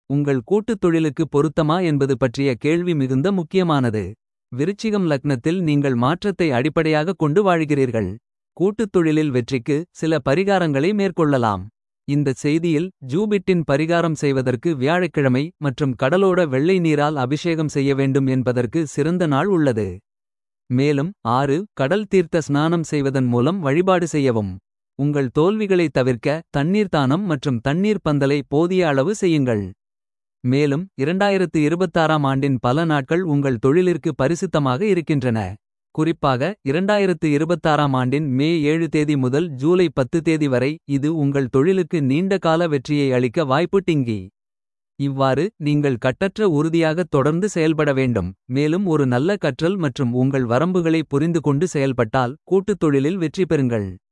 உங்கள் கூட்டுத் தொழிலுக்கு பொருத்தமா என்பது பற்றிய கேள்வி மிகுந்த முக்கியமானது. விருச்சிகம் லக்னத்தில் நீங்கள் மாற்றத்தை அடிப்படையாகக் கொண்டு வாழ்கிறீர்கள். கூட்டுத் தொழிலில் வெற்றிக்கு சில பரிகாரங்களை மேற்கொள்ளலாம். இந்தச் செய்தியில் ஜூபிட்டின் பரிகாரம் செய்வதற்கு வியாழக்கிழமை மற்றும் கடலோட வெள்ளை நீரால் அபிஷேகம் செய்ய வேண்டும் என்பதற்கு சிறந்த நாள் உள்ளது. மேலும் ஆறு கடல் தீர்த்த ஸ்நானம் செய்வதன் மூலம் வழிபாடு செய்யவும். உங்கள் தோல்விகளைத் தவிர்க்க தண்ணீர் தானம் மற்றும் தண்ணீர் பந்தலை போதிய அளவு செய்யுங்கள். மேலும் 2026ஆம் ஆண்டின் பல நாட்கள் உங்கள் தொழிலிற்கு பரிசுத்தமாக இருக்கின்றன. குறிப்பாக 2026ஆம் ஆண்டின் மே 7 தேதி முதல் ஜூலை 10 தேதி வரை இது உங்கள் தொழிலுக்கு நீண்ட கால வெற்றியை அளிக்க வாய்ப்பு டிங்கி. இவ்வாறு நீங்கள் கட்டற்ற உறுதியாகத் தொடர்ந்து செயல்பட வேண்டும். மேலும் ஒரு நல்ல கற்றல் மற்றும் உங்கள் வரம்புகளை புரிந்துகொண்டு செயல்பட்டால் கூட்டுத் தொழிலில் வெற்றி பெறுங்கள்.